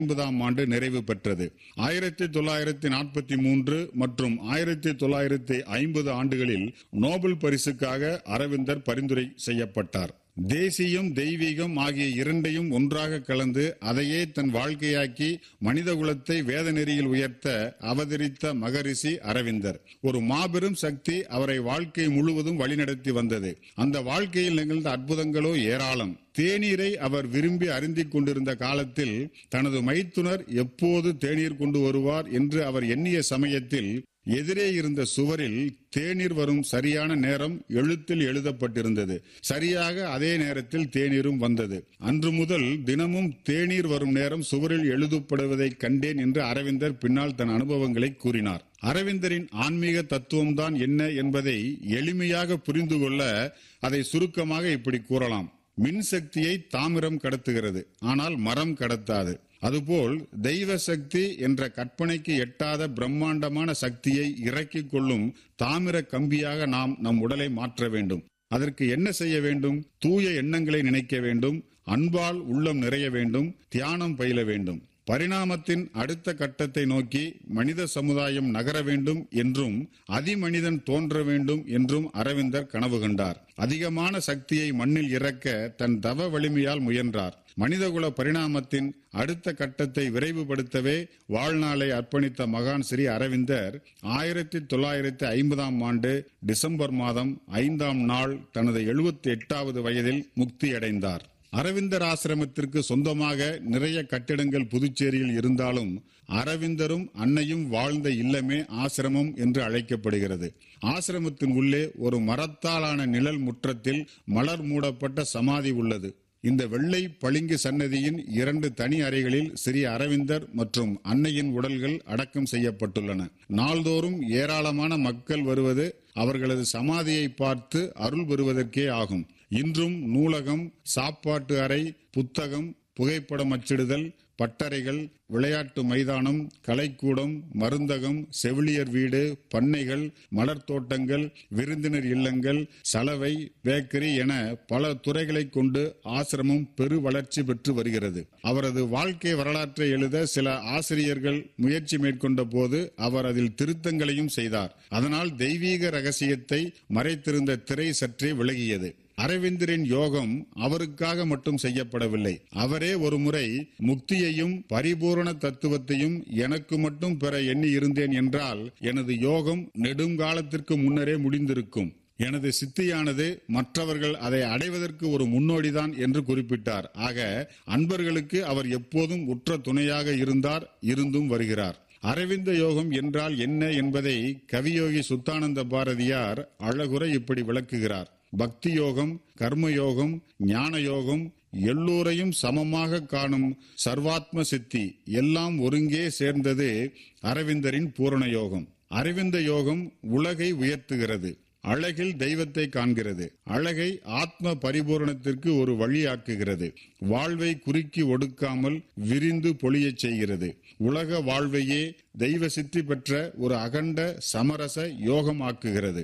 ஐம்பதாம் ஆண்டு நிறைவு பெற்றது ஆயிரத்தி தொள்ளாயிரத்தி நாற்பத்தி மூன்று மற்றும் ஆயிரத்தி தொள்ளாயிரத்தி ஐம்பது ஆண்டுகளில் நோபல் பரிசுக்காக அரவிந்தர் பரிந்துரை செய்யப்பட்டார் தேசியம் தெய்வீகம் ஆகிய இரண்டையும் ஒன்றாக கலந்து அதையே தன் வாழ்க்கையாக்கி மனித குலத்தை வேத நெறியில் உயர்த்த அவதரித்த மகரிஷி அரவிந்தர் ஒரு மாபெரும் சக்தி அவரை வாழ்க்கை முழுவதும் வழிநடத்தி வந்தது அந்த வாழ்க்கையில் நிகழ்ந்த அற்புதங்களோ ஏராளம் தேநீரை அவர் விரும்பி அருந்திக் கொண்டிருந்த காலத்தில் தனது மைத்துனர் எப்போது தேநீர் கொண்டு வருவார் என்று அவர் எண்ணிய சமயத்தில் எதிரே இருந்த சுவரில் தேநீர் வரும் சரியான நேரம் எழுத்தில் எழுதப்பட்டிருந்தது சரியாக அதே நேரத்தில் தேநீரும் வந்தது அன்று முதல் தினமும் தேநீர் வரும் நேரம் சுவரில் எழுதப்படுவதைக் கண்டேன் என்று அரவிந்தர் பின்னால் தன் அனுபவங்களை கூறினார் அரவிந்தரின் ஆன்மீக தத்துவம்தான் என்ன என்பதை எளிமையாக புரிந்து கொள்ள அதை சுருக்கமாக இப்படி கூறலாம் மின்சக்தியை தாமிரம் கடத்துகிறது ஆனால் மரம் கடத்தாது அதுபோல் தெய்வ சக்தி என்ற கற்பனைக்கு எட்டாத பிரம்மாண்டமான சக்தியை இறக்கிக் கொள்ளும் தாமிர கம்பியாக நாம் நம் உடலை மாற்ற வேண்டும் அதற்கு என்ன செய்ய வேண்டும் தூய எண்ணங்களை நினைக்க வேண்டும் அன்பால் உள்ளம் நிறைய வேண்டும் தியானம் பயில வேண்டும் பரிணாமத்தின் அடுத்த கட்டத்தை நோக்கி மனித சமுதாயம் நகர வேண்டும் என்றும் அதிமனிதன் தோன்ற வேண்டும் என்றும் அரவிந்தர் கனவு கண்டார் அதிகமான சக்தியை மண்ணில் இறக்க தன் தவ வலிமையால் முயன்றார் மனிதகுல பரிணாமத்தின் அடுத்த கட்டத்தை விரைவுபடுத்தவே வாழ்நாளை அர்ப்பணித்த மகான் ஸ்ரீ அரவிந்தர் ஆயிரத்தி தொள்ளாயிரத்தி ஐம்பதாம் ஆண்டு டிசம்பர் மாதம் ஐந்தாம் நாள் தனது எழுபத்தி எட்டாவது வயதில் முக்தியடைந்தார் அரவிந்தர் ஆசிரமத்திற்கு சொந்தமாக நிறைய கட்டிடங்கள் புதுச்சேரியில் இருந்தாலும் அரவிந்தரும் அன்னையும் வாழ்ந்த இல்லமே ஆசிரமம் என்று அழைக்கப்படுகிறது ஆசிரமத்தின் உள்ளே ஒரு மரத்தாலான நிழல் முற்றத்தில் மலர் மூடப்பட்ட சமாதி உள்ளது இந்த வெள்ளை பளிங்கு சன்னதியின் இரண்டு தனி அறைகளில் ஸ்ரீ அரவிந்தர் மற்றும் அன்னையின் உடல்கள் அடக்கம் செய்யப்பட்டுள்ளன நாள்தோறும் ஏராளமான மக்கள் வருவது அவர்களது சமாதியை பார்த்து அருள் பெறுவதற்கே ஆகும் இன்றும் நூலகம் சாப்பாட்டு அறை புத்தகம் புகைப்படம் அச்சிடுதல் பட்டறைகள் விளையாட்டு மைதானம் கலைக்கூடம் மருந்தகம் செவிலியர் வீடு பண்ணைகள் மலர் தோட்டங்கள் விருந்தினர் இல்லங்கள் சலவை பேக்கரி என பல துறைகளை கொண்டு ஆசிரமம் பெரு வளர்ச்சி பெற்று வருகிறது அவரது வாழ்க்கை வரலாற்றை எழுத சில ஆசிரியர்கள் முயற்சி மேற்கொண்ட போது அவர் அதில் திருத்தங்களையும் செய்தார் அதனால் தெய்வீக ரகசியத்தை மறைத்திருந்த திரை சற்றே விலகியது அரவிந்தரின் யோகம் அவருக்காக மட்டும் செய்யப்படவில்லை அவரே ஒரு முறை முக்தியையும் பரிபூரண தத்துவத்தையும் எனக்கு மட்டும் பெற எண்ணி இருந்தேன் என்றால் எனது யோகம் நெடுங்காலத்திற்கு முன்னரே முடிந்திருக்கும் எனது சித்தியானது மற்றவர்கள் அதை அடைவதற்கு ஒரு முன்னோடிதான் என்று குறிப்பிட்டார் ஆக அன்பர்களுக்கு அவர் எப்போதும் உற்ற துணையாக இருந்தார் இருந்தும் வருகிறார் அரவிந்த யோகம் என்றால் என்ன என்பதை கவியோகி சுத்தானந்த பாரதியார் அழகுற இப்படி விளக்குகிறார் பக்தி யோகம் கர்ம யோகம் ஞான யோகம் எல்லோரையும் சமமாக காணும் சர்வாத்ம சித்தி எல்லாம் ஒருங்கே சேர்ந்தது அரவிந்தரின் பூரண யோகம் அரவிந்த யோகம் உலகை உயர்த்துகிறது அழகில் தெய்வத்தை காண்கிறது அழகை ஆத்ம பரிபூரணத்திற்கு ஒரு வழியாக்குகிறது வாழ்வை குறுக்கி ஒடுக்காமல் விரிந்து பொழியச் செய்கிறது உலக வாழ்வையே தெய்வ சித்தி பெற்ற ஒரு அகண்ட சமரச யோகமாக்குகிறது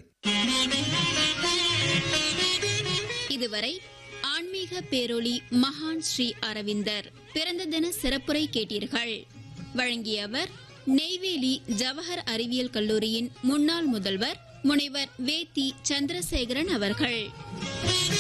இதுவரை ஆன்மீக பேரொளி மகான் ஸ்ரீ அரவிந்தர் பிறந்த தின சிறப்புரை கேட்டீர்கள் வழங்கியவர் நெய்வேலி ஜவஹர் அறிவியல் கல்லூரியின் முன்னாள் முதல்வர் முனைவர் வேத்தி சந்திரசேகரன் அவர்கள்